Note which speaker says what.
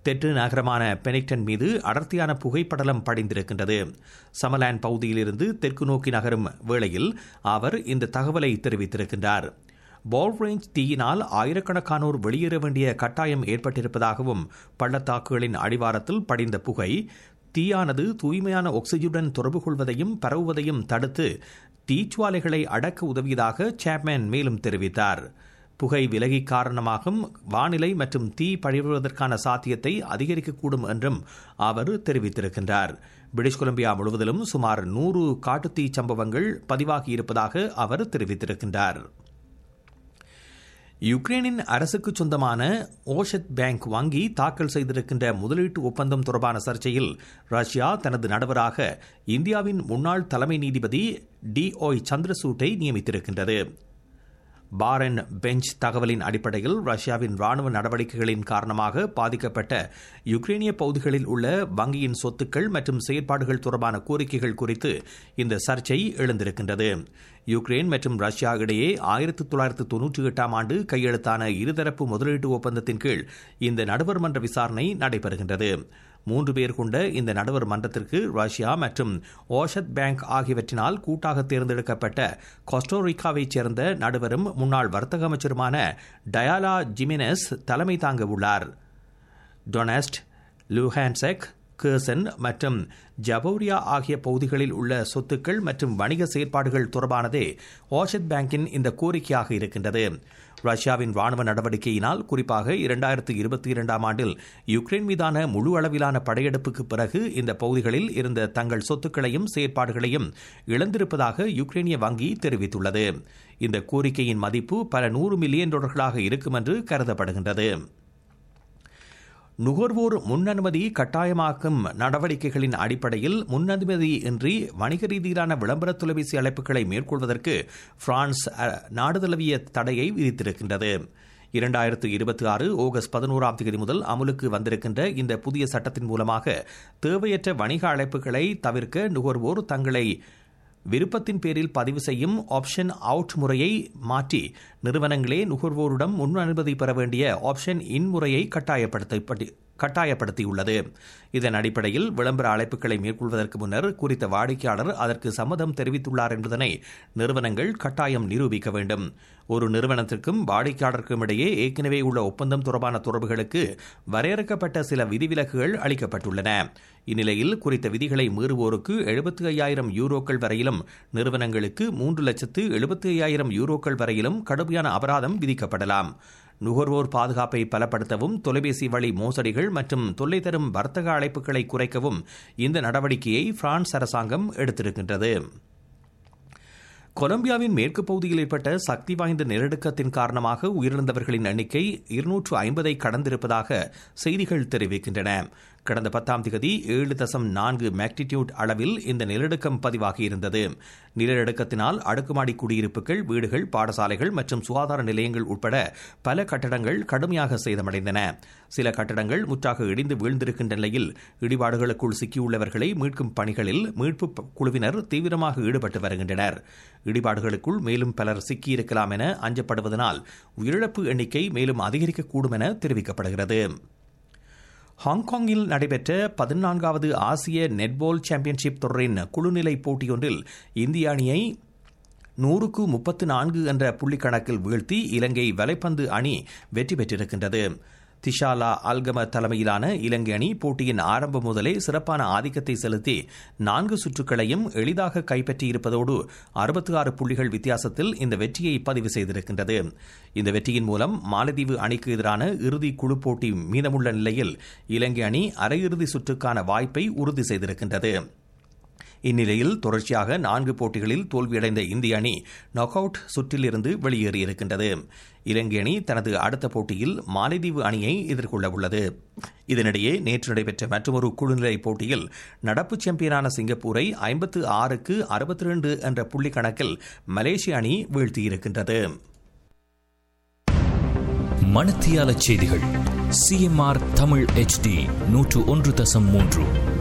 Speaker 1: தெற்கு நகரமான பெனிக்டன் மீது அடர்த்தியான புகைப்படலம் படிந்திருக்கின்றது சமலாண்ட் பகுதியிலிருந்து தெற்கு நோக்கி நகரும் வேளையில் அவர் இந்த தகவலை தெரிவித்திருக்கின்றார் பால் ரேஞ்ச் தீயினால் ஆயிரக்கணக்கானோர் வெளியேற வேண்டிய கட்டாயம் ஏற்பட்டிருப்பதாகவும் பள்ளத்தாக்குகளின் அடிவாரத்தில் படிந்த புகை தீயானது தூய்மையான ஆக்சிஜனுடன் தொடர்பு கொள்வதையும் பரவுவதையும் தடுத்து தீச்சுவாலைகளை அடக்க உதவியதாக சாப்மேன் மேலும் தெரிவித்தார் புகை விலகி காரணமாகும் வானிலை மற்றும் தீ பழிவுவதற்கான சாத்தியத்தை அதிகரிக்கக்கூடும் என்றும் அவர் தெரிவித்திருக்கின்றார் பிரிட்டிஷ் கொலம்பியா முழுவதிலும் சுமார் நூறு காட்டுத்தீ சம்பவங்கள் பதிவாகியிருப்பதாக அவர் தெரிவித்திருக்கின்றார் யுக்ரைனின் அரசுக்கு சொந்தமான ஓஷத் பேங்க் வங்கி தாக்கல் செய்திருக்கின்ற முதலீட்டு ஒப்பந்தம் தொடர்பான சர்ச்சையில் ரஷ்யா தனது நடுவராக இந்தியாவின் முன்னாள் தலைமை நீதிபதி டி ஒய் சந்திரசூட்டை நியமித்திருக்கின்றது பாரன் பெஞ்ச் தகவலின் அடிப்படையில் ரஷ்யாவின் ராணுவ நடவடிக்கைகளின் காரணமாக பாதிக்கப்பட்ட யுக்ரைனிய பகுதிகளில் உள்ள வங்கியின் சொத்துக்கள் மற்றும் செயற்பாடுகள் தொடர்பான கோரிக்கைகள் குறித்து இந்த சர்ச்சை எழுந்திருக்கின்றது யுக்ரைன் மற்றும் ரஷ்யா இடையே ஆயிரத்தி தொள்ளாயிரத்து தொன்னூற்றி எட்டாம் ஆண்டு கையெழுத்தான இருதரப்பு முதலீட்டு ஒப்பந்தத்தின் கீழ் இந்த நடுவர் மன்ற விசாரணை நடைபெறுகின்றது மூன்று பேர் கொண்ட இந்த நடுவர் மன்றத்திற்கு ரஷ்யா மற்றும் ஓஷத் பேங்க் ஆகியவற்றினால் கூட்டாக தேர்ந்தெடுக்கப்பட்ட கோஸ்டோரிக்காவைச் சேர்ந்த நடுவரும் முன்னாள் வர்த்தக அமைச்சருமான டயாலா ஜிமினஸ் தலைமை தாங்க உள்ளார் டொனஸ்ட் லூஹான்செக் கேர்சன் மற்றும் ஜபோரியா ஆகிய பகுதிகளில் உள்ள சொத்துக்கள் மற்றும் வணிக செயற்பாடுகள் தொடர்பானதே ஓஷத் பேங்கின் இந்த கோரிக்கையாக இருக்கின்றது ரஷ்யாவின் ராணுவ நடவடிக்கையினால் குறிப்பாக இரண்டாயிரத்து இருபத்தி இரண்டாம் ஆண்டில் யுக்ரைன் மீதான முழு அளவிலான படையெடுப்புக்கு பிறகு இந்த பகுதிகளில் இருந்த தங்கள் சொத்துக்களையும் செயற்பாடுகளையும் இழந்திருப்பதாக யுக்ரைனிய வங்கி தெரிவித்துள்ளது இந்த கோரிக்கையின் மதிப்பு பல நூறு மில்லியன் டாலர்களாக இருக்கும் என்று கருதப்படுகின்றது நுகர்வோர் முன்னனுமதி கட்டாயமாக்கும் நடவடிக்கைகளின் அடிப்படையில் முன்னனுமதி இன்றி வணிக ரீதியிலான விளம்பர தொலைபேசி அழைப்புகளை மேற்கொள்வதற்கு பிரான்ஸ் நாடுதழுவிய தடையை விதித்திருக்கின்றது இரண்டாயிரத்து இருபத்தி ஆறு ஆகஸ்ட் பதினோராம் தேதி முதல் அமுலுக்கு வந்திருக்கின்ற இந்த புதிய சட்டத்தின் மூலமாக தேவையற்ற வணிக அழைப்புகளை தவிர்க்க நுகர்வோர் தங்களை விருப்பத்தின் பேரில் பதிவு செய்யும் ஆப்ஷன் அவுட் முறையை மாற்றி நிறுவனங்களே நுகர்வோரிடம் முன் அனுமதி பெற வேண்டிய ஆப்ஷன் இன் முறையை கட்டாயப்படுத்த கட்டாயப்படுத்தியுள்ளது இதன் அடிப்படையில் விளம்பர அழைப்புகளை மேற்கொள்வதற்கு முன்னர் குறித்த வாடிக்கையாளர் அதற்கு சம்மதம் தெரிவித்துள்ளார் என்பதனை நிறுவனங்கள் கட்டாயம் நிரூபிக்க வேண்டும் ஒரு நிறுவனத்திற்கும் வாடிக்கையாளருக்கும் இடையே ஏற்கனவே உள்ள ஒப்பந்தம் தொடர்பான தொடர்புகளுக்கு வரையறுக்கப்பட்ட சில விதிவிலக்குகள் அளிக்கப்பட்டுள்ளன இந்நிலையில் குறித்த விதிகளை மீறுவோருக்கு எழுபத்தி ஐயாயிரம் யூரோக்கள் வரையிலும் நிறுவனங்களுக்கு மூன்று லட்சத்து எழுபத்தி ஐயாயிரம் யூரோக்கள் வரையிலும் கடுமையான அபராதம் விதிக்கப்படலாம் நுகர்வோர் பாதுகாப்பை பலப்படுத்தவும் தொலைபேசி வழி மோசடிகள் மற்றும் தொல்லை தரும் வர்த்தக அழைப்புகளை குறைக்கவும் இந்த நடவடிக்கையை பிரான்ஸ் அரசாங்கம் எடுத்திருக்கின்றது கொலம்பியாவின் மேற்கு பகுதியில் ஏற்பட்ட சக்தி வாய்ந்த நிலநடுக்கத்தின் காரணமாக உயிரிழந்தவர்களின் எண்ணிக்கை இருநூற்று ஐம்பதை கடந்திருப்பதாக செய்திகள் தெரிவிக்கின்றன கடந்த பத்தாம் தேதி ஏழு தசம் நான்கு மேக்னிடியூட் அளவில் இந்த நிலநடுக்கம் பதிவாகியிருந்தது நிலநடுக்கத்தினால் அடுக்குமாடி குடியிருப்புகள் வீடுகள் பாடசாலைகள் மற்றும் சுகாதார நிலையங்கள் உட்பட பல கட்டடங்கள் கடுமையாக சேதமடைந்தன சில கட்டடங்கள் முற்றாக இடிந்து வீழ்ந்திருக்கின்ற நிலையில் இடிபாடுகளுக்குள் சிக்கியுள்ளவர்களை மீட்கும் பணிகளில் மீட்பு குழுவினர் தீவிரமாக ஈடுபட்டு வருகின்றனர் இடிபாடுகளுக்குள் மேலும் பலர் சிக்கியிருக்கலாம் என அஞ்சப்படுவதனால் உயிரிழப்பு எண்ணிக்கை மேலும் அதிகரிக்கக்கூடும் என தெரிவிக்கப்படுகிறது ஹாங்காங்கில் நடைபெற்ற பதினான்காவது ஆசிய நெட்பால் சாம்பியன்ஷிப் தொடரின் குழுநிலை போட்டியொன்றில் இந்திய அணியை நூறுக்கு முப்பத்து நான்கு என்ற புள்ளிக்கணக்கில் வீழ்த்தி இலங்கை வலைப்பந்து அணி வெற்றி பெற்றிருக்கின்றது திஷாலா அல்கம தலைமையிலான இலங்கை அணி போட்டியின் ஆரம்பம் முதலே சிறப்பான ஆதிக்கத்தை செலுத்தி நான்கு சுற்றுக்களையும் எளிதாக கைப்பற்றியிருப்பதோடு அறுபத்தி ஆறு புள்ளிகள் வித்தியாசத்தில் இந்த வெற்றியை பதிவு செய்திருக்கின்றது இந்த வெற்றியின் மூலம் மாலத்தீவு அணிக்கு எதிரான இறுதி குழு போட்டி மீதமுள்ள நிலையில் இலங்கை அணி அரையிறுதி சுற்றுக்கான வாய்ப்பை உறுதி செய்திருக்கின்றது இந்நிலையில் தொடர்ச்சியாக நான்கு போட்டிகளில் தோல்வியடைந்த இந்திய அணி நாக் அவுட் சுற்றிலிருந்து வெளியேறியிருக்கின்றது இலங்கை அணி தனது அடுத்த போட்டியில் மாலைதீவு அணியை எதிர்கொள்ள உள்ளது இதனிடையே நேற்று நடைபெற்ற மற்றொரு குழுநிலை போட்டியில் நடப்பு சாம்பியனான சிங்கப்பூரை ஐம்பத்து ஆறுக்கு அறுபத்தி இரண்டு என்ற புள்ளி கணக்கில் மலேசிய அணி வீழ்த்தியிருக்கின்றது
Speaker 2: மணத்தியால செய்திகள் சிஎம்ஆர் தமிழ் எச்டி நூற்று ஒன்று தசம் மூன்று